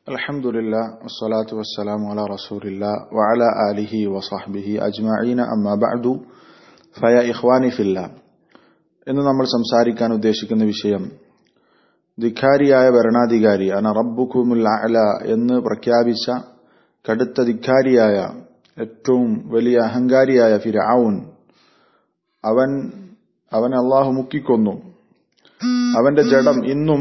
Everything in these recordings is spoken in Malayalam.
الحمد لله والصلاة والسلام على رسول الله وعلى آله وصحبه أجمعين أما بعد فيا إخواني في الله ഇന്ന് നമ്മൾ സംസാരിക്കാൻ ഉദ്ദേശിക്കുന്ന വിഷയം ധിക്കാരിയായ ഭരണാധികാരി അന റബ്ബുക്കുമുൽ അല എന്ന് പ്രഖ്യാപിച്ച കടുത്ത ധിക്കാരിയായ ഏറ്റവും വലിയ അഹങ്കാരിയായ ഫിരാവുൻ അവൻ അവൻ അള്ളാഹു മുക്കിക്കൊന്നു അവന്റെ ജഡം ഇന്നും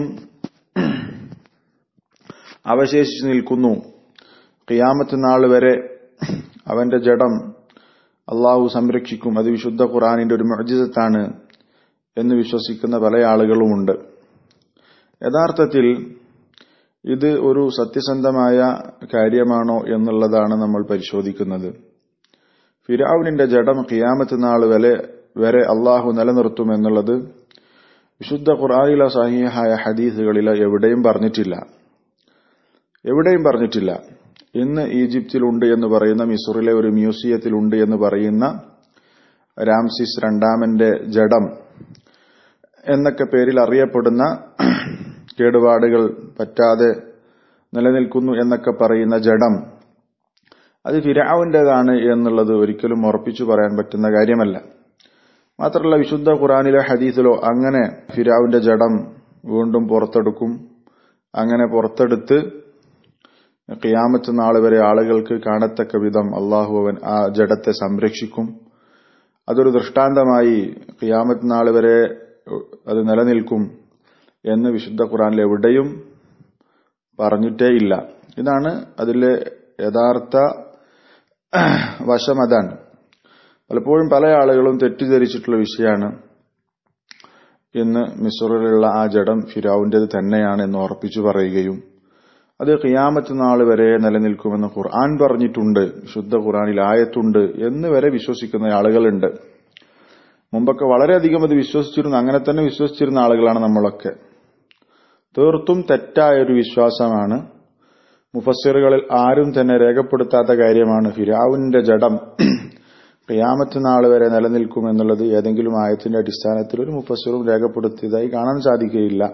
അവശേഷിച്ചു നിൽക്കുന്നു ഖിയാമത്ത് നാൾ വരെ അവന്റെ ജഡം അള്ളാഹു സംരക്ഷിക്കും അത് വിശുദ്ധ ഖുറാനിന്റെ ഒരു മർജിതത്താണ് എന്ന് വിശ്വസിക്കുന്ന പല ആളുകളുമുണ്ട് യഥാർത്ഥത്തിൽ ഇത് ഒരു സത്യസന്ധമായ കാര്യമാണോ എന്നുള്ളതാണ് നമ്മൾ പരിശോധിക്കുന്നത് ഫിരാവുനിന്റെ ജഡം ഖിയാമത്ത് നാൾ വരെ വരെ അള്ളാഹു നിലനിർത്തുമെന്നുള്ളത് വിശുദ്ധ ഖുറാനിലെ സഹീഹായ ഹദീസുകളിലോ എവിടെയും പറഞ്ഞിട്ടില്ല എവിടെയും പറഞ്ഞിട്ടില്ല ഇന്ന് ഈജിപ്തിലുണ്ട് എന്ന് പറയുന്ന മിസറിലെ ഒരു മ്യൂസിയത്തിലുണ്ട് എന്ന് പറയുന്ന രാംസിസ് രണ്ടാമന്റെ ജഡം എന്നൊക്കെ പേരിൽ അറിയപ്പെടുന്ന കേടുപാടുകൾ പറ്റാതെ നിലനിൽക്കുന്നു എന്നൊക്കെ പറയുന്ന ജഡം അത് ഫിരാവിൻ്റെതാണ് എന്നുള്ളത് ഒരിക്കലും ഉറപ്പിച്ചു പറയാൻ പറ്റുന്ന കാര്യമല്ല മാത്രമല്ല വിശുദ്ധ ഖുറാനിലെ ഹദീസിലോ അങ്ങനെ ഫിരാവിന്റെ ജഡം വീണ്ടും പുറത്തെടുക്കും അങ്ങനെ പുറത്തെടുത്ത് ഖിയാമത്ത് നാൾ വരെ ആളുകൾക്ക് കാണത്തക്ക വിധം അള്ളാഹു അവൻ ആ ജഡത്തെ സംരക്ഷിക്കും അതൊരു ദൃഷ്ടാന്തമായി ഖിയാമത്ത് നാൾ വരെ അത് നിലനിൽക്കും എന്ന് വിശുദ്ധ ഖുറാനിൽ എവിടെയും പറഞ്ഞിട്ടേ ഇല്ല ഇതാണ് അതിലെ യഥാർത്ഥ വശം അതാണ് പലപ്പോഴും പല ആളുകളും തെറ്റിദ്ധരിച്ചിട്ടുള്ള വിഷയമാണ് ഇന്ന് മിസറിലുള്ള ആ ജഡം ഫിരാവിൻ്റെത് തന്നെയാണ് എന്ന് ഉറപ്പിച്ചു പറയുകയും അത് ഖിയാമത്ത് നാൾ വരെ നിലനിൽക്കുമെന്ന് ഖുർആൻ പറഞ്ഞിട്ടുണ്ട് ശുദ്ധ ഖുർആനിൽ ആയത്തുണ്ട് എന്ന് വരെ വിശ്വസിക്കുന്ന ആളുകളുണ്ട് മുമ്പൊക്കെ വളരെയധികം അത് വിശ്വസിച്ചിരുന്നു അങ്ങനെ തന്നെ വിശ്വസിച്ചിരുന്ന ആളുകളാണ് നമ്മളൊക്കെ തീർത്തും തെറ്റായ ഒരു വിശ്വാസമാണ് മുഫസ്സിറുകളിൽ ആരും തന്നെ രേഖപ്പെടുത്താത്ത കാര്യമാണ് ഫിരാവുവിന്റെ ജഡം ഖിയാമത്ത് നാൾ വരെ നിലനിൽക്കും എന്നുള്ളത് ഏതെങ്കിലും ആയത്തിന്റെ അടിസ്ഥാനത്തിൽ ഒരു മുഫസ്സിറും രേഖപ്പെടുത്തിയതായി കാണാൻ സാധിക്കുകയില്ല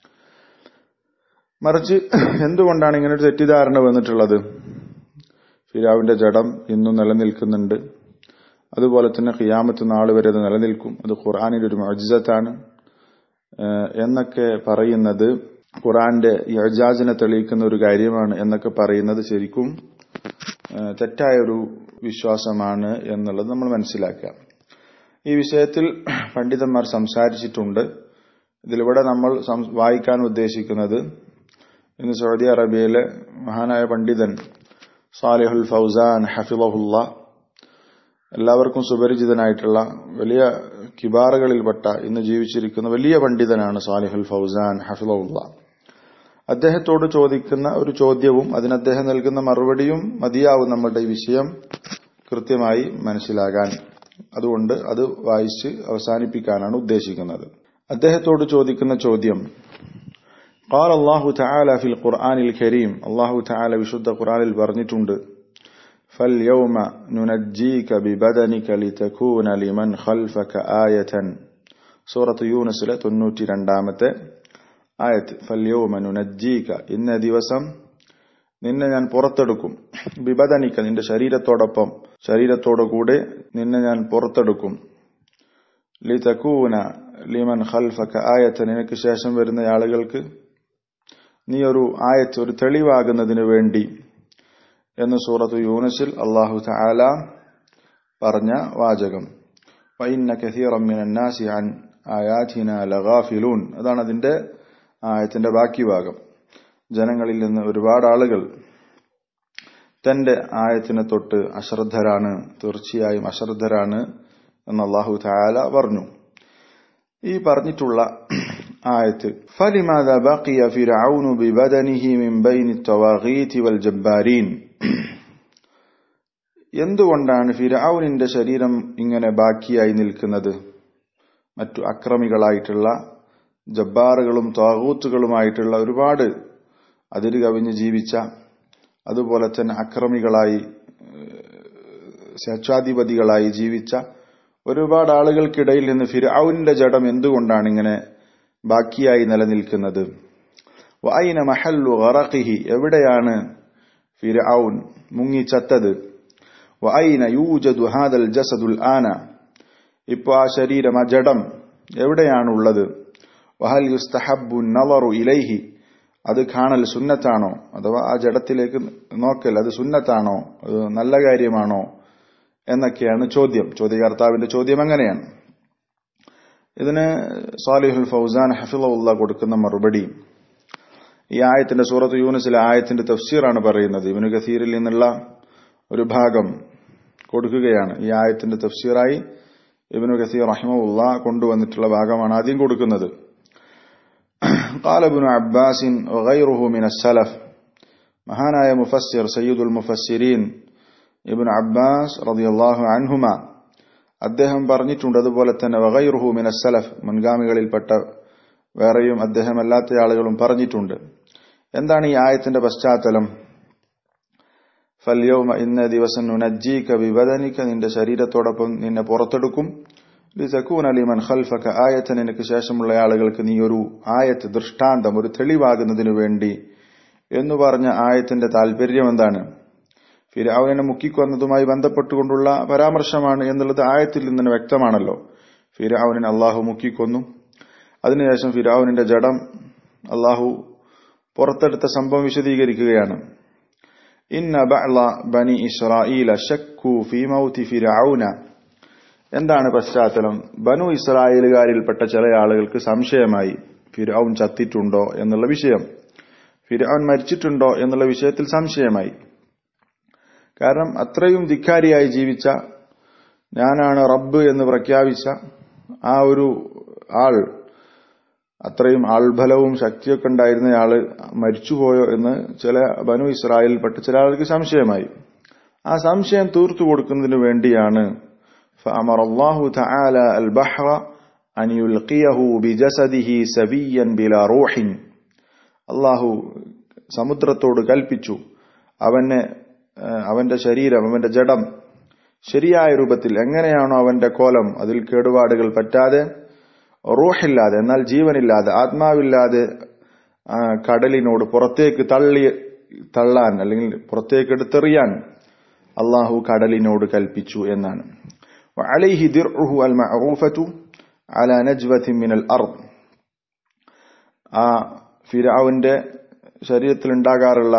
മറിച്ച് എന്തുകൊണ്ടാണ് ഇങ്ങനെ ഒരു തെറ്റിദ്ധാരണ വന്നിട്ടുള്ളത് ഫിരാവിന്റെ ജഡം ഇന്നും നിലനിൽക്കുന്നുണ്ട് അതുപോലെ തന്നെ ഖിയാമത്ത് നാൾ വരെ അത് നിലനിൽക്കും അത് ഖുർആാനിന്റെ ഒരു മജിസത്താണ് എന്നൊക്കെ പറയുന്നത് ഖുറാന്റെ യജാജിനെ തെളിയിക്കുന്ന ഒരു കാര്യമാണ് എന്നൊക്കെ പറയുന്നത് ശരിക്കും തെറ്റായ ഒരു വിശ്വാസമാണ് എന്നുള്ളത് നമ്മൾ മനസ്സിലാക്കുക ഈ വിഷയത്തിൽ പണ്ഡിതന്മാർ സംസാരിച്ചിട്ടുണ്ട് ഇതിലൂടെ നമ്മൾ വായിക്കാൻ ഉദ്ദേശിക്കുന്നത് ഇന്ന് സൗദി അറേബ്യയിലെ മഹാനായ പണ്ഡിതൻ സാലിഹുൽ ഫൗസാൻ ഹഫിബഹുല്ല എല്ലാവർക്കും സുപരിചിതനായിട്ടുള്ള വലിയ കിബാറുകളിൽപ്പെട്ട ഇന്ന് ജീവിച്ചിരിക്കുന്ന വലിയ പണ്ഡിതനാണ് സാലിഹുൽ ഫൗസാൻ ഹഫിബഹുല്ല അദ്ദേഹത്തോട് ചോദിക്കുന്ന ഒരു ചോദ്യവും അതിന് അദ്ദേഹം നൽകുന്ന മറുപടിയും മതിയാവും നമ്മുടെ ഈ വിഷയം കൃത്യമായി മനസ്സിലാകാൻ അതുകൊണ്ട് അത് വായിച്ച് അവസാനിപ്പിക്കാനാണ് ഉദ്ദേശിക്കുന്നത് അദ്ദേഹത്തോട് ചോദിക്കുന്ന ചോദ്യം قال الله تعالى في القرآن الكريم الله تعالى بشد قرآن البرنتند فاليوم ننجيك ببدنك لتكون لمن خلفك آية سورة يونس لا تنوتي رندامة ആയത്ത് ഫല്യൗമ നുനജ്ജീക ഇന്ന ദിവസം നിന്നെ ഞാൻ പുറത്തെടുക്കും ബിബദനിക്ക നിന്റെ ശരീരത്തോടൊപ്പം ശരീരത്തോടു കൂടെ നിന്നെ ഞാൻ പുറത്തെടുക്കും ലി തക്കൂന ലിമൻ ഖൽഫക ആയത്ത് നിനക്ക് ശേഷം വരുന്ന ആളുകൾക്ക് നീ ഒരു ആയത്ത് ഒരു തെളിവാകുന്നതിന് വേണ്ടി എന്ന് സൂറത്ത് യൂനസിൽ അള്ളാഹു തആല പറഞ്ഞ വാചകം വൈന്ന കഥീറം മിനൻ നാസി അൻ ആയാതിന ലഗാഫിലൂൻ അതാണ് അതിന്റെ ആയത്തിന്റെ ബാക്കി ഭാഗം ജനങ്ങളിൽ നിന്ന് ഒരുപാട് ആളുകൾ തന്റെ ആയത്തിനെ തൊട്ട് അശ്രദ്ധരാണ് തീർച്ചയായും അശ്രദ്ധരാണ് എന്ന് അള്ളാഹു താല പറഞ്ഞു ഈ പറഞ്ഞിട്ടുള്ള ആയത്ത് فلماذا بقي فرعون ببدنه من بين الطواغيت والجبارين എന്തുകൊണ്ടാണ് ഫിരൌനിന്റെ ശരീരം ഇങ്ങനെ ബാക്കിയായി നിൽക്കുന്നത് മറ്റു അക്രമികളായിട്ടുള്ള ജബ്ബാറുകളും താകൂത്തുകളുമായിട്ടുള്ള ഒരുപാട് അതിര് കവിഞ്ഞ് ജീവിച്ച അതുപോലെ തന്നെ അക്രമികളായി സ്വേച്ഛാധിപതികളായി ജീവിച്ച ഒരുപാട് ആളുകൾക്കിടയിൽ നിന്ന് ഫിരൌനിന്റെ ജഡം എന്തുകൊണ്ടാണ് ഇങ്ങനെ ബാക്കിയായി നിലനിൽക്കുന്നത് വൈന മഹല്ലു ഗറഖിഹി എവിടെയാണ് ഫിർഔൻ മുങ്ങിച്ചത്തത് വൈന യൂജദു ഹാദൽ ജസദുൽ ആന ഇപ്പോൾ ആ ശരീരം ആ ജഡം എവിടെയാണുള്ളത് വഹൽ യുസ്തഹബു നവറു ഇലൈഹി അത് കാണൽ സുന്നത്താണോ അഥവാ ആ ജഡത്തിലേക്ക് നോക്കൽ അത് സുന്നത്താണോ അത് നല്ല കാര്യമാണോ എന്നൊക്കെയാണ് ചോദ്യം ചോദ്യകർത്താവിന്റെ ചോദ്യം എങ്ങനെയാണ് ഇതിന് സാലിഹുൽ ഫൗസാൻ ഹഫിള്ള കൊടുക്കുന്ന മറുപടി ഈ ആയത്തിന്റെ സൂറത്ത് യൂനിസിലെ ആയത്തിന്റെ തഫ്സീറാണ് പറയുന്നത് ഇവന് ഗസീറിൽ നിന്നുള്ള ഒരു ഭാഗം കൊടുക്കുകയാണ് ഈ ആയത്തിന്റെ തഫ്സീറായി ഇബനു ഗസീർ റഹിമുള്ള കൊണ്ടുവന്നിട്ടുള്ള ഭാഗമാണ് ആദ്യം കൊടുക്കുന്നത് قال ابن عباس وغيره من السلف മഹാനായ മുഫസ്സിർ സയ്യിദുൽ മുഫസ്സിരീൻ ഇബ്നു അബ്ബാസ് റളിയല്ലാഹു അൻഹുമ അദ്ദേഹം പറഞ്ഞിട്ടുണ്ട് അതുപോലെ തന്നെ വഗൈറുഹു മിന സലഫ് മുൻഗാമികളിൽപ്പെട്ട വേറെയും അദ്ദേഹം അല്ലാത്ത ആളുകളും പറഞ്ഞിട്ടുണ്ട് എന്താണ് ഈ ആയത്തിന്റെ പശ്ചാത്തലം ഫല്യൗമ ഇന്ന ദിവസം നുനജ്ജീക വിവദനിക്ക നിന്റെ ശരീരത്തോടൊപ്പം നിന്നെ പുറത്തെടുക്കും ലിസക്കൂൻ അലിമൻ ഖൽഫക ആയത്ത് നിനക്ക് ശേഷമുള്ള ആളുകൾക്ക് നീ ഒരു ആയത്ത് ദൃഷ്ടാന്തം ഒരു തെളിവാകുന്നതിനു വേണ്ടി എന്ന് പറഞ്ഞ ആയത്തിന്റെ താല്പര്യം എന്താണ് ഫിരാവിനെ മുക്കിക്കൊന്നതുമായി ബന്ധപ്പെട്ടുകൊണ്ടുള്ള പരാമർശമാണ് എന്നുള്ളത് ആയത്തിൽ നിന്ന് വ്യക്തമാണല്ലോ ഫിരാവിനെ അള്ളാഹു മുക്കിക്കൊന്നു അതിനുശേഷം ഫിരാവിനിന്റെ ജഡം അള്ളാഹു പുറത്തെടുത്ത സംഭവം വിശദീകരിക്കുകയാണ് ഇന്ന ബഅള ബനി ഇസ്രായീല ശക്കു ഫീ മൗതി ഫിരഔന എന്താണ് പശ്ചാത്തലം ബനു ഇസ്രായേലുകാരിൽപ്പെട്ട ചില ആളുകൾക്ക് സംശയമായി ഫിരൌൻ ചത്തിട്ടുണ്ടോ എന്നുള്ള വിഷയം ഫിരൌൻ മരിച്ചിട്ടുണ്ടോ എന്നുള്ള വിഷയത്തിൽ സംശയമായി കാരണം അത്രയും ധിക്കാരിയായി ജീവിച്ച ഞാനാണ് റബ്ബ് എന്ന് പ്രഖ്യാപിച്ച ആ ഒരു ആൾ അത്രയും ആൾബലവും ശക്തിയൊക്കെ ഉണ്ടായിരുന്ന ആള് മരിച്ചുപോയോ എന്ന് ചില ബനു ഇസ്രായേലിൽപ്പെട്ട ചില ആൾക്ക് സംശയമായി ആ സംശയം തീർത്തു കൊടുക്കുന്നതിന് വേണ്ടിയാണ് فأمر الله تعالى البحر أن يلقيه بجسده سبيا بلا روح അള്ളാഹു സമുദ്രത്തോട് കൽപ്പിച്ചു അവനെ അവന്റെ ശരീരം അവന്റെ ജഡം ശരിയായ രൂപത്തിൽ എങ്ങനെയാണോ അവന്റെ കോലം അതിൽ കേടുപാടുകൾ പറ്റാതെ റൂഹില്ലാതെ എന്നാൽ ജീവനില്ലാതെ ആത്മാവില്ലാതെ കടലിനോട് പുറത്തേക്ക് തള്ളി തള്ളാൻ അല്ലെങ്കിൽ പുറത്തേക്ക് എടുത്തെറിയാൻ അള്ളാഹു കടലിനോട് കൽപ്പിച്ചു എന്നാണ് وعليه درعه المعروفة على نجوة من الأرض ആ ഫിരാവിന്റെ ശരീരത്തിൽ ഉണ്ടാകാറുള്ള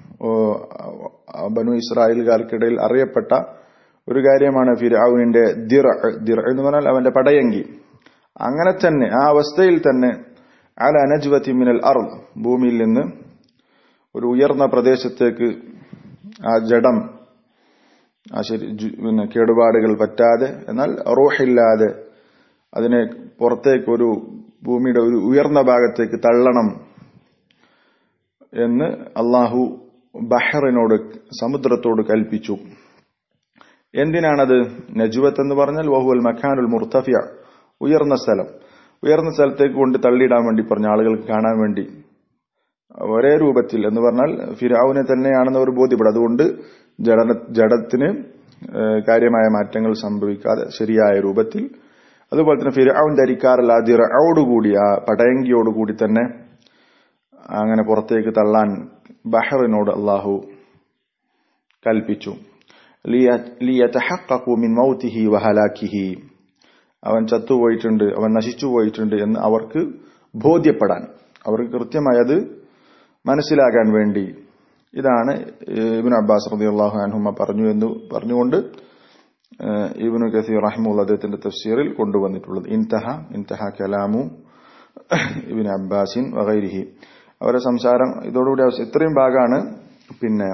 ബനു ഇസ്രായേൽക്കാർക്കിടയിൽ അറിയപ്പെട്ട ഒരു കാര്യമാണ് ഫിരാവിന്റെ ദിർ ദിർ എന്ന് പറഞ്ഞാൽ അവന്റെ പടയങ്കി അങ്ങനെ തന്നെ ആ അവസ്ഥയിൽ തന്നെ അല അനജ്വതി മിനൽ അർ ഭൂമിയിൽ നിന്ന് ഒരു ഉയർന്ന പ്രദേശത്തേക്ക് ആ ജഡം ആ ശരി പിന്നെ കേടുപാടുകൾ പറ്റാതെ എന്നാൽ റോഹില്ലാതെ അതിനെ പുറത്തേക്ക് ഒരു ഭൂമിയുടെ ഒരു ഉയർന്ന ഭാഗത്തേക്ക് തള്ളണം എന്ന് അള്ളാഹു ബഹറിനോട് സമുദ്രത്തോട് കൽപ്പിച്ചു എന്തിനാണത് നജുവത്ത് എന്ന് പറഞ്ഞാൽ വഹുൽ മഖാനുൽ മുർത്തഫിയ ഉയർന്ന സ്ഥലം ഉയർന്ന സ്ഥലത്തേക്ക് കൊണ്ട് തള്ളിയിടാൻ വേണ്ടി പറഞ്ഞ ആളുകൾക്ക് കാണാൻ വേണ്ടി ഒരേ രൂപത്തിൽ എന്ന് പറഞ്ഞാൽ ഫിരാവുനെ തന്നെയാണെന്ന് ഒരു ബോധ്യപ്പെടും അതുകൊണ്ട് ജഡ ജഡത്തിന് കാര്യമായ മാറ്റങ്ങൾ സംഭവിക്കാതെ ശരിയായ രൂപത്തിൽ അതുപോലെ തന്നെ ഫിരാവുൻ ധരിക്കാറുള്ള ദിറയോടുകൂടി ആ പടയങ്കിയോടുകൂടി തന്നെ അങ്ങനെ പുറത്തേക്ക് തള്ളാൻ ബഹറിനോട് അള്ളാഹു കൽപ്പിച്ചു മിൻ മൗതിഹി വഹലാക്കിഹി അവൻ ചത്തുപോയിട്ടുണ്ട് അവൻ നശിച്ചു പോയിട്ടുണ്ട് എന്ന് അവർക്ക് ബോധ്യപ്പെടാൻ അവർക്ക് കൃത്യമായി അത് മനസ്സിലാകാൻ വേണ്ടി ഇതാണ് ഇബിൻ അബ്ബാസ് റതി അള്ളാഹു അൻഹുമ പറഞ്ഞു എന്ന് പറഞ്ഞുകൊണ്ട് ഇബിനു കസീർ റഹിമുള്ള അദ്ദേഹത്തിന്റെ തഫ്സീറിൽ കൊണ്ടുവന്നിട്ടുള്ളത് ഇൻതഹ ഇൻതഹ കലാമു ഇബിൻ അബ്ബാസിൻ വഗൈരിഹി അവരുടെ സംസാരം ഇതോടുകൂടി ഇത്രയും ഭാഗമാണ് പിന്നെ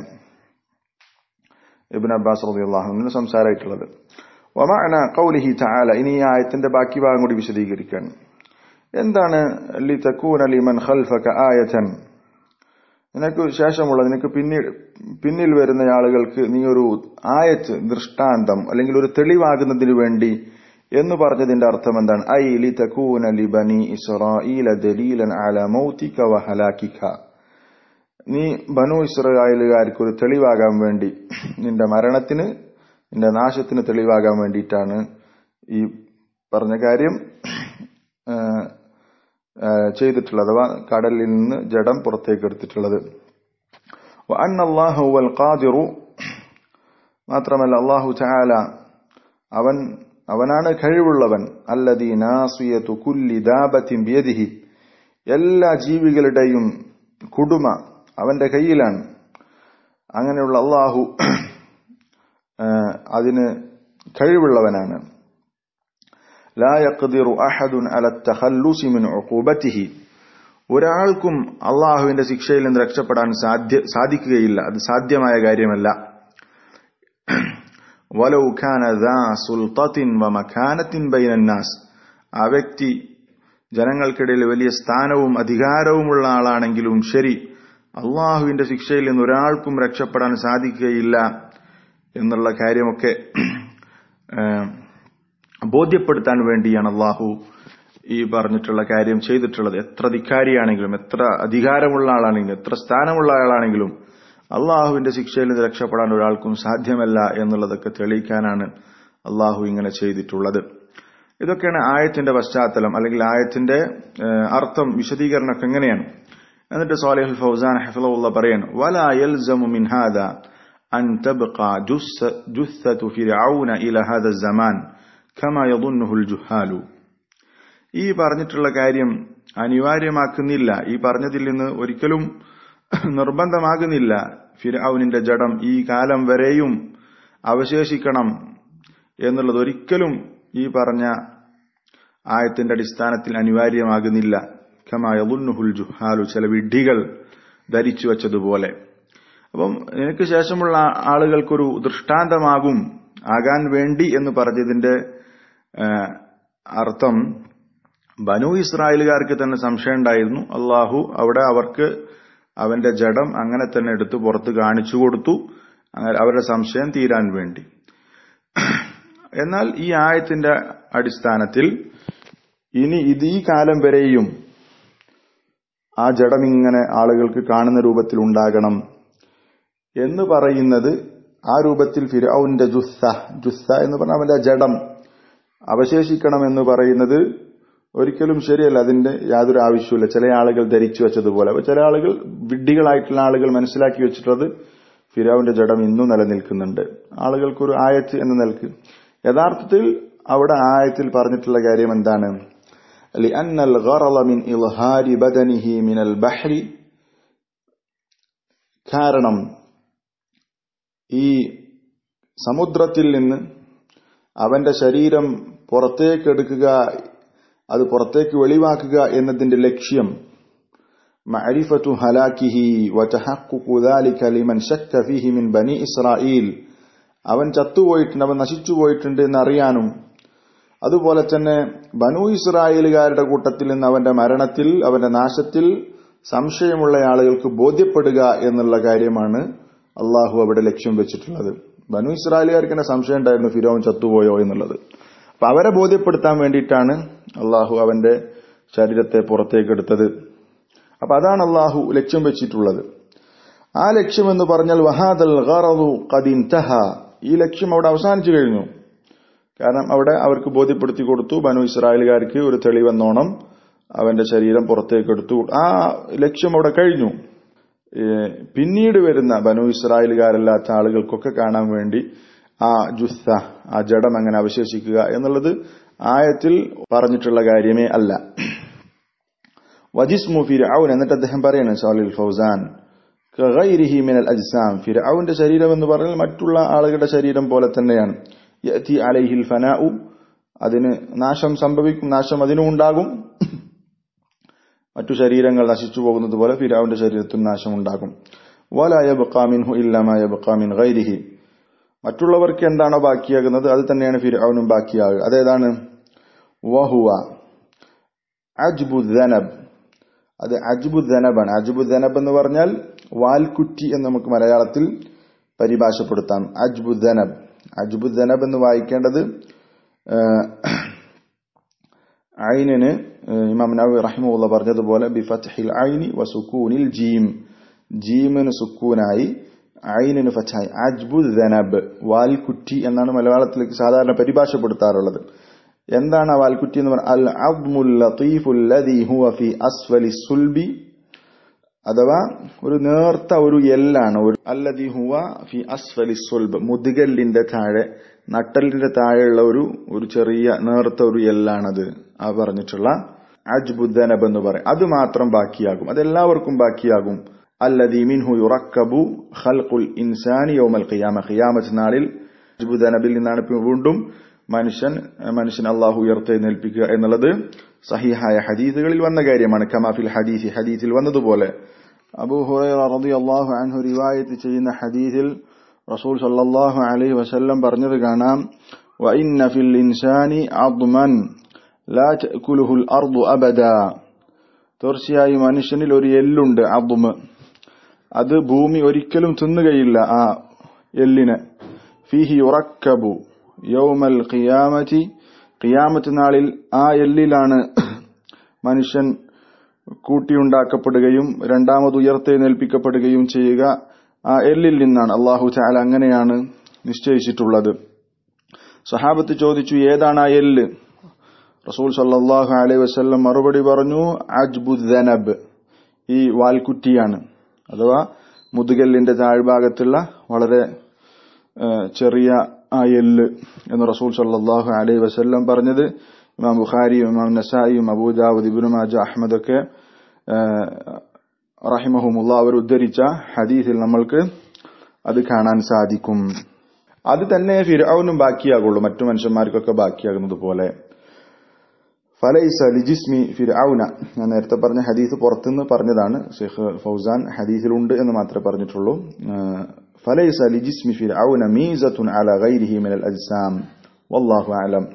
ഇബിൻ അബ്ബാസ് റതി അള്ളാഹുവിന് സംസാരമായിട്ടുള്ളത് വമാന കൗലിഹി തആല ഇനി ഈ ആയത്തിന്റെ ബാക്കി ഭാഗം കൂടി വിശദീകരിക്കാൻ എന്താണ് ലി തക്കൂന ലിമൻ ഖൽഫക ആയതൻ നിനക്ക് ശേഷമുള്ള നിനക്ക് പിന്നീട് പിന്നിൽ വരുന്ന ആളുകൾക്ക് നീ ഒരു ആയത്ത് ദൃഷ്ടാന്തം അല്ലെങ്കിൽ ഒരു തെളിവാകുന്നതിന് വേണ്ടി എന്ന് പറഞ്ഞതിന്റെ അർത്ഥം എന്താണ് ഐ ലി തക്കൂന ലി ബനി ഇസ്രാഈല ദലീലൻ അല മൗതിക വ ഹലാകിക നീ ബനു ഇസ്രായേലുകാർക്ക് ഒരു തെളിവാകാൻ വേണ്ടി നിന്റെ മരണത്തിന് നിന്റെ നാശത്തിന് തെളിവാകാൻ വേണ്ടിയിട്ടാണ് ഈ പറഞ്ഞ കാര്യം ചെയ്തിട്ടുള്ളത് അഥവാ കടലിൽ നിന്ന് ജഡം പുറത്തേക്ക് എടുത്തിട്ടുള്ളത് وأن الله هو القادر മാത്രമല്ല അള്ളാഹു ചാല അവൻ അവനാണ് കഴിവുള്ളവൻ അല്ലദീ നാസിയതു കുല്ലി ദാബത്തിൻ ബിയദിഹി എല്ലാ ജീവികളുടെയും കുടുമ അവന്റെ കയ്യിലാണ് അങ്ങനെയുള്ള അള്ളാഹു അതിന് കഴിവുള്ളവനാണ് ലാ യഖ്ദിറു അഹദുൻ അല തഖല്ലുസി മിൻ ഉഖൂബത്തിഹി ഒരാൾക്കും അള്ളാഹുവിന്റെ ശിക്ഷയിൽ നിന്ന് രക്ഷപ്പെടാൻ സാധ്യ സാധിക്കുകയില്ല അത് സാധ്യമായ കാര്യമല്ല വലൗ ഖാന ദാ സുൽത്തത്തിൻ വ മഖാനത്തിൻ ബൈനന്നാസ് ആ വ്യക്തി ജനങ്ങൾക്കിടയിൽ വലിയ സ്ഥാനവും അധികാരവുമുള്ള ആളാണെങ്കിലും ശരി അള്ളാഹുവിന്റെ ശിക്ഷയിൽ നിന്ന് ഒരാൾക്കും രക്ഷപ്പെടാൻ സാധിക്കുകയില്ല എന്നുള്ള കാര്യമൊക്കെ ബോധ്യപ്പെടുത്താൻ വേണ്ടിയാണ് അള്ളാഹു ഈ പറഞ്ഞിട്ടുള്ള കാര്യം ചെയ്തിട്ടുള്ളത് എത്ര ധിക്കാരിയാണെങ്കിലും എത്ര അധികാരമുള്ള ആളാണെങ്കിലും എത്ര സ്ഥാനമുള്ള ആളാണെങ്കിലും അള്ളാഹുവിന്റെ ശിക്ഷയിൽ നിന്ന് രക്ഷപ്പെടാൻ ഒരാൾക്കും സാധ്യമല്ല എന്നുള്ളതൊക്കെ തെളിയിക്കാനാണ് അള്ളാഹു ഇങ്ങനെ ചെയ്തിട്ടുള്ളത് ഇതൊക്കെയാണ് ആയത്തിന്റെ പശ്ചാത്തലം അല്ലെങ്കിൽ ആയത്തിന്റെ അർത്ഥം വിശദീകരണമൊക്കെ എങ്ങനെയാണ് എന്നിട്ട് സാലിഹുൽ ഫൗസാൻ ഹഫിള്ള പറയാണ് വലാ യൽസമു മിൻ ഹാദ അൻ തബ്ഖ ജുസ്സതു ഫിർഔന ഇല ഹാദ സമാൻ കമാ യظنഹുൽ ജുഹാലു ഈ പറഞ്ഞിട്ടുള്ള കാര്യം അനിവാര്യമാക്കുന്നില്ല ഈ പറഞ്ഞതിൽ നിന്ന് ഒരിക്കലും നിർബന്ധമാകുന്നില്ല ഫിർഔനിന്റെ ജഡം ഈ കാലം വരെയും അവശേഷിക്കണം എന്നുള്ളത് ഒരിക്കലും ഈ പറഞ്ഞ ആയത്തിന്റെ അടിസ്ഥാനത്തിൽ അനിവാര്യമാകുന്നില്ല ഖമായുൽ ജുഹാലു ചില വിഡ്ഢികൾ ധരിച്ചു വച്ചതുപോലെ അപ്പം എനിക്ക് ശേഷമുള്ള ആളുകൾക്കൊരു ദൃഷ്ടാന്തമാകും ആകാൻ വേണ്ടി എന്ന് പറഞ്ഞതിന്റെ അർത്ഥം ബനു ഇസ്രായേലുകാർക്ക് തന്നെ സംശയം ഉണ്ടായിരുന്നു അള്ളാഹു അവിടെ അവർക്ക് അവന്റെ ജഡം അങ്ങനെ തന്നെ എടുത്ത് പുറത്ത് കാണിച്ചു കൊടുത്തു അവരുടെ സംശയം തീരാൻ വേണ്ടി എന്നാൽ ഈ ആയത്തിന്റെ അടിസ്ഥാനത്തിൽ ഇനി ഇത് ഈ കാലം വരെയും ആ ജഡം ഇങ്ങനെ ആളുകൾക്ക് കാണുന്ന രൂപത്തിൽ ഉണ്ടാകണം എന്ന് പറയുന്നത് ആ രൂപത്തിൽ ഫിറൌന്റെ ജുസ്സ ജുസ്സ എന്ന് പറഞ്ഞാൽ അവന്റെ ജഡം അവശേഷിക്കണം എന്ന് പറയുന്നത് ഒരിക്കലും ശരിയല്ല അതിന്റെ യാതൊരു ആവശ്യമില്ല ചില ആളുകൾ ധരിച്ചു വെച്ചതുപോലെ അപ്പൊ ചില ആളുകൾ വിഡ്ഢികളായിട്ടുള്ള ആളുകൾ മനസ്സിലാക്കി വെച്ചിട്ടുള്ളത് ഫിരാവിന്റെ ജഡം ഇന്നും നിലനിൽക്കുന്നുണ്ട് ആളുകൾക്കൊരു ആയത്ത് എന്ന് നിൽക്ക് യഥാർത്ഥത്തിൽ അവിടെ ആയത്തിൽ പറഞ്ഞിട്ടുള്ള കാര്യം എന്താണ് لأن الغرض من إظهار بدنه من البحر കാരണം ഈ സമുദ്രത്തിൽ നിന്ന് അവന്റെ ശരീരം പുറത്തേക്കെടുക്കുക അത് പുറത്തേക്ക് വെളിവാക്കുക എന്നതിന്റെ ലക്ഷ്യം മഅരിഫത്തു ഹലാക്കിഹി വതഹഖഖു ദാലിക ലിമൻ ശക്ക ഫീഹി മിൻ ബനി ഇസ്രായീൽ അവൻ ചത്തുപോയിട്ടുണ്ട് അവൻ നശിച്ചുപോയിട്ടുണ്ട് എന്നറിയാനും അതുപോലെ തന്നെ ബനു ഇസ്രായേലുകാരുടെ കൂട്ടത്തിൽ നിന്ന് അവന്റെ മരണത്തിൽ അവന്റെ നാശത്തിൽ സംശയമുള്ള ആളുകൾക്ക് ബോധ്യപ്പെടുക എന്നുള്ള കാര്യമാണ് അള്ളാഹു അവിടെ ലക്ഷ്യം വെച്ചിട്ടുള്ളത് ബനു ഇസ്രായേലുകാർക്ക് തന്നെ സംശയം ഉണ്ടായിരുന്നു ഫിരോൻ ചത്തുപോയോ എന്നുള്ളത് അപ്പൊ അവരെ ബോധ്യപ്പെടുത്താൻ വേണ്ടിയിട്ടാണ് അള്ളാഹു അവന്റെ ശരീരത്തെ പുറത്തേക്കെടുത്തത് അപ്പൊ അതാണ് അള്ളാഹു ലക്ഷ്യം വെച്ചിട്ടുള്ളത് ആ ലക്ഷ്യം എന്ന് പറഞ്ഞാൽ വഹാദൽ ഗറദു ഖദിൻ തഹ ഈ ലക്ഷ്യം അവിടെ അവസാനിച്ചു കഴിഞ്ഞു കാരണം അവിടെ അവർക്ക് ബോധ്യപ്പെടുത്തി കൊടുത്തു ബനു ഇസ്രായേലുകാർക്ക് ഒരു തെളിവെന്നോണം അവന്റെ ശരീരം പുറത്തേക്കെടുത്തു ആ ലക്ഷ്യം അവിടെ കഴിഞ്ഞു പിന്നീട് വരുന്ന ബനു ഇസ്രായേലുകാരല്ലാത്ത ആളുകൾക്കൊക്കെ കാണാൻ വേണ്ടി ആ ജുസ്സ ആ ജഡം അങ്ങനെ അവശേഷിക്കുക എന്നുള്ളത് ആയത്തിൽ പറഞ്ഞിട്ടുള്ള കാര്യമേ അല്ല വജിസ്മു ഫിർഔൻ എന്നിട്ട് അദ്ദേഹം പറയാണ് സാലിൽ ഫൗസാൻ കഗൈരിഹി മിനൽ അജ്സാം ഫിർഔന്റെ ശരീരം എന്ന് പറഞ്ഞാൽ മറ്റുള്ള ആളുകളുടെ ശരീരം പോലെ തന്നെയാണ് യഅതി അലൈഹിൽ ഫനാഉ അതിന് നാശം സംഭവിക്കും നാശം അതിനും ഉണ്ടാകും മറ്റു ശരീരങ്ങൾ നശിച്ചു പോകുന്നത് പോലെ ഫിരാവിന്റെ ശരീരത്തിന് നാശമുണ്ടാകും വലായ ബക്കാമിൻഹു ഇല്ലാമായ ബക്കാമിൻ ഗൈരിഹി മറ്റുള്ളവർക്ക് എന്താണോ ബാക്കിയാകുന്നത് അത് തന്നെയാണ് ഫിരാവിനും ബാക്കിയാകുക അതേതാണ് വഹുവ അജ്ബുദ്നബ് അത് അജ്ബുദ്നബാണ് അജ്ബുദ്നബ് എന്ന് പറഞ്ഞാൽ വാൽക്കുറ്റി എന്ന് നമുക്ക് മലയാളത്തിൽ പരിഭാഷപ്പെടുത്താം അജ്ബുദ്നബ് അജ്ബുദ്നബ് എന്ന് വായിക്കേണ്ടത് ഐനിന് ഇമാം നബി റഹിമുള്ള പറഞ്ഞതുപോലെ ബിഫത്ഹിൽ ഐനി വസുക്കൂനിൽ ജീം ജീമിന് സുക്കൂനായി ഐനിന് ഫറ്റായി അജ്ബുദ് ദനബ് വാൽക്കുറ്റി എന്നാണ് മലയാളത്തിലേക്ക് സാധാരണ പരിഭാഷപ്പെടുത്താറുള്ളത് എന്താണ് ആ വാൽക്കുറ്റി എന്ന് പറഞ്ഞാൽ അൽ അബ്മുൽ ലത്തീഫുൽ ലദീ ഹുവ ഫി അസ്ഫലി സുൽബി അഥവാ ഒരു നേർത്ത ഒരു എല്ലാണ് ഒരു അല്ലദി ഹുവ ഫി അസ്ഫലി സുൽബ് മുതുകല്ലിന്റെ താഴെ നട്ടലിന്റെ താഴെയുള്ള ഒരു ഒരു ചെറിയ നേർത്ത ഒരു എല്ലാണത് ആ പറഞ്ഞിട്ടുള്ള അജ്ബുദ്ദനബ് എന്ന് പറയും അത് മാത്രം ബാക്കിയാകും അതെല്ലാവർക്കും ബാക്കിയാകും അല്ലദി മിൻഹു യുറക്കബു ഖൽഖുൽ ഇൻസാനി യൗമൽ ഖിയാമ ഖിയാമത്ത് നാളിൽ അജ്ബുദ്ദനബിൽ നിന്നാണ് ഇപ്പൊ വീണ്ടും മനുഷ്യൻ മനുഷ്യൻ അള്ളാഹു ഉയർത്തെഴുന്നേൽപ്പിക്കുക എന്നുള്ളത് സഹിഹായ ഹദീസുകളിൽ വന്ന കാര്യമാണ് കമാഫിൽ ഹദീസി ഹദീസിൽ വന്നതുപോലെ അബൂ ഹുറൈറ റളിയല്ലാഹു അൻഹു റിവായത്ത് ചെയ്യുന്ന ഹദീസിൽ റസൂൽ സല്ലല്ലാഹു അലൈഹി വസല്ലം പറഞ്ഞത് കാണാം വഇന്ന ഫിൽ ഇൻസാനി അദ്മൻ ലാ തഅകുലുഹുൽ അർദു അബദ തീർച്ചയായും മനുഷ്യനിൽ ഒരു എല്ലുണ്ട് അദ്മ് അത് ഭൂമി ഒരിക്കലും തിന്നുകയില്ല ആ എല്ലിന് ഫീഹി യുറക്കബു യൗമൽ ഖിയാമത്തി ഖിയാമത്ത് നാളിൽ ആ എല്ലിലാണ് മനുഷ്യൻ കൂട്ടിയുണ്ടാക്കപ്പെടുകയും രണ്ടാമത് ഉയർത്തെഴുന്നേൽപ്പിക്കപ്പെടുകയും ചെയ്യുക ആ എല്ലിൽ നിന്നാണ് അള്ളാഹു ചാല അങ്ങനെയാണ് നിശ്ചയിച്ചിട്ടുള്ളത് സഹാബത്ത് ചോദിച്ചു ഏതാണ് ആ എല്ല് റസൂൽ സല്ലാഹു അലൈഹി വസ്ല്ലം മറുപടി പറഞ്ഞു അജ്ബുദ്നബ് ഈ വാൽക്കുറ്റിയാണ് അഥവാ മുതുകല്ലിന്റെ താഴ്ഭാഗത്തുള്ള വളരെ ചെറിയ ആ എല്ല് എന്ന് റസൂൽ സല്ലാഹു അലൈഹി വസ്ല്ലം പറഞ്ഞത് ഇമാം ബുഖാരിയും ഇമാം നസായിയും അബൂദാവുദ് ഇബിനു മാജ അഹമ്മദൊക്കെ റഹിമഹുമുള്ള അവർ ഉദ്ധരിച്ച ഹദീസിൽ നമ്മൾക്ക് അത് കാണാൻ സാധിക്കും അത് തന്നെ ഫിരൌനും ബാക്കിയാകുള്ളൂ മറ്റു മനുഷ്യന്മാർക്കൊക്കെ ബാക്കിയാകുന്നത് പോലെ ഫലൈസ ലിജിസ്മി ഫിർഔന ഞാൻ നേരത്തെ പറഞ്ഞ ഹദീസ് പുറത്തുനിന്ന് പറഞ്ഞതാണ് ഷെയ്ഖ് ഫൗസാൻ ഹദീസിലുണ്ട് എന്ന് മാത്രമേ പറഞ്ഞിട്ടുള്ളൂ ഫലൈസ ലിജിസ്മി ഫിർഔന മീസത്തുൻ അല ഗൈരിഹി മിനൽ അജ്സാം വല്ലാഹു അലം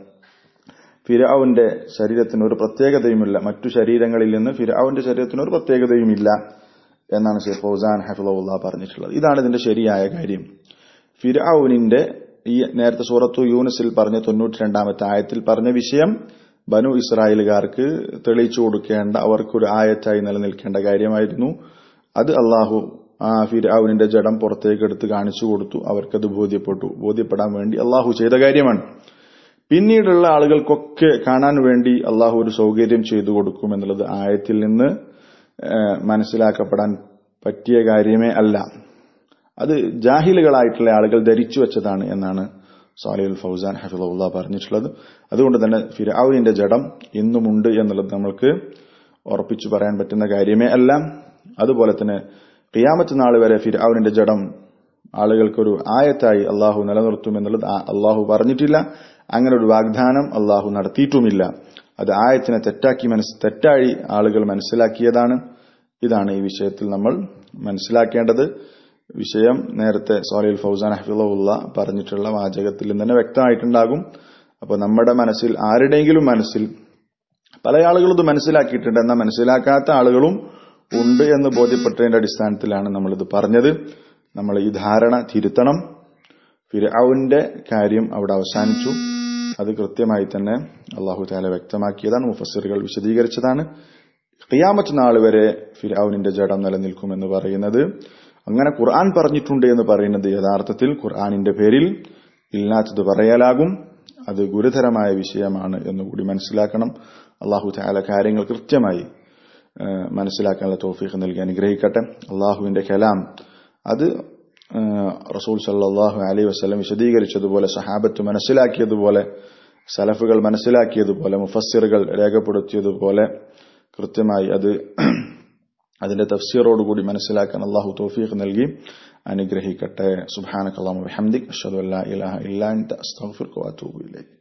ഫിർഔന്റെ ശരീരത്തിന് ഒരു പ്രത്യേകതയുമില്ല മറ്റു ശരീരങ്ങളിൽ നിന്ന് ഫിർഔന്റെ ശരീരത്തിന് ഒരു പ്രത്യേകതയുമില്ല എന്നാണ് ഷെയ്ഖ് ഫൗസാൻ ഹഫിള്ള പറഞ്ഞിട്ടുള്ളത് ഇതാണ് ഇതിന്റെ ശരിയായ കാര്യം ഫിർഔനിന്റെ ഈ നേരത്തെ സൂറത്തു യൂനിസിൽ പറഞ്ഞ തൊണ്ണൂറ്റി രണ്ടാമത്തെ ആയത്തിൽ പറഞ്ഞ വിഷയം ബനു ഇസ്രായേലുകാർക്ക് തെളിയിച്ചു കൊടുക്കേണ്ട അവർക്കൊരു ആയത്തായി നിലനിൽക്കേണ്ട കാര്യമായിരുന്നു അത് അള്ളാഹു ആ ഫിർഔനിന്റെ ജഡം പുറത്തേക്ക് എടുത്ത് കാണിച്ചു കൊടുത്തു അവർക്കത് ബോധ്യപ്പെട്ടു ബോധ്യപ്പെടാൻ വേണ്ടി അള്ളാഹു ചെയ്ത കാര്യമാണ് പിന്നീടുള്ള ആളുകൾക്കൊക്കെ കാണാൻ വേണ്ടി അള്ളാഹു ഒരു സൗകര്യം ചെയ്തു കൊടുക്കും എന്നുള്ളത് ആയത്തിൽ നിന്ന് മനസ്സിലാക്കപ്പെടാൻ പറ്റിയ കാര്യമേ അല്ല അത് ജാഹിലുകളായിട്ടുള്ള ആളുകൾ ധരിച്ചു വെച്ചതാണ് എന്നാണ് സാലിഹുൽ ഫൗസാൻ ഹഫിദുള്ള പറഞ്ഞിട്ടുള്ളത് അതുകൊണ്ട് തന്നെ ഫിരൌനിന്റെ ജഡം ഇന്നുമുണ്ട് എന്നുള്ളത് നമ്മൾക്ക് ഉറപ്പിച്ചു പറയാൻ പറ്റുന്ന കാര്യമേ അല്ല അതുപോലെ തന്നെ ഖിയാമത്ത് നാൾ വരെ ഫിരൌനിന്റെ ജഡം ആളുകൾക്കൊരു ആയത്തായി അള്ളാഹു നിലനിർത്തും എന്നുള്ളത് അള്ളാഹു പറഞ്ഞിട്ടില്ല അങ്ങനെ ഒരു വാഗ്ദാനം അള്ളാഹു നടത്തിയിട്ടുമില്ല അത് ആയത്തിനെ തെറ്റാക്കി മനസ് തെറ്റായി ആളുകൾ മനസ്സിലാക്കിയതാണ് ഇതാണ് ഈ വിഷയത്തിൽ നമ്മൾ മനസ്സിലാക്കേണ്ടത് വിഷയം നേരത്തെ സോലിൽ ഫൗസാൻ ഹഫിള്ള പറഞ്ഞിട്ടുള്ള വാചകത്തിൽ നിന്ന് തന്നെ വ്യക്തമായിട്ടുണ്ടാകും അപ്പോൾ നമ്മുടെ മനസ്സിൽ ആരുടെയെങ്കിലും മനസ്സിൽ പല ആളുകളും ഇത് മനസ്സിലാക്കിയിട്ടുണ്ട് എന്നാൽ മനസ്സിലാക്കാത്ത ആളുകളും ഉണ്ട് എന്ന് ബോധ്യപ്പെട്ടതിന്റെ അടിസ്ഥാനത്തിലാണ് നമ്മളിത് പറഞ്ഞത് നമ്മൾ ഈ ധാരണ തിരുത്തണം ഫിർഔന്റെ കാര്യം അവിടെ അവസാനിച്ചു അത് കൃത്യമായി തന്നെ അള്ളാഹു താല വ്യക്തമാക്കിയതാണ് മുഫസ്സിറുകൾ വിശദീകരിച്ചതാണ് ഖിയാമത്ത് നാൾ വരെ ഫിർഔനിന്റെ ജഡം നിലനിൽക്കുമെന്ന് പറയുന്നത് അങ്ങനെ ഖുർആൻ പറഞ്ഞിട്ടുണ്ട് എന്ന് പറയുന്നത് യഥാർത്ഥത്തിൽ ഖുർആാനിന്റെ പേരിൽ ഇല്ലാത്തത് പറയാലാകും അത് ഗുരുതരമായ വിഷയമാണ് എന്നുകൂടി മനസ്സിലാക്കണം അള്ളാഹു താല കാര്യങ്ങൾ കൃത്യമായി മനസ്സിലാക്കാനുള്ള തോഫീഖ് നൽകി അനുഗ്രഹിക്കട്ടെ അള്ളാഹുവിന്റെ കലാം അത് റസൂൽ സല്ലാഹു അലൈ വസ്ലം വിശദീകരിച്ചതുപോലെ സഹാബത്ത് മനസ്സിലാക്കിയതുപോലെ സലഫുകൾ മനസ്സിലാക്കിയതുപോലെ മുഫസ്സിറുകൾ രേഖപ്പെടുത്തിയതുപോലെ കൃത്യമായി അത് അതിന്റെ തഫ്സീറോടുകൂടി മനസ്സിലാക്കാൻ അള്ളാഹു തോഫീഖ് നൽകി അനുഗ്രഹിക്കട്ടെ സുബാനക്കല്ലാമു ഹംദിക് അഷ്ഹദു അല്ലാ ഇലാഹ ഇല്ലാ അൻത അസ്തഗ്ഫിറുക വഅതൂബു ഇലൈക്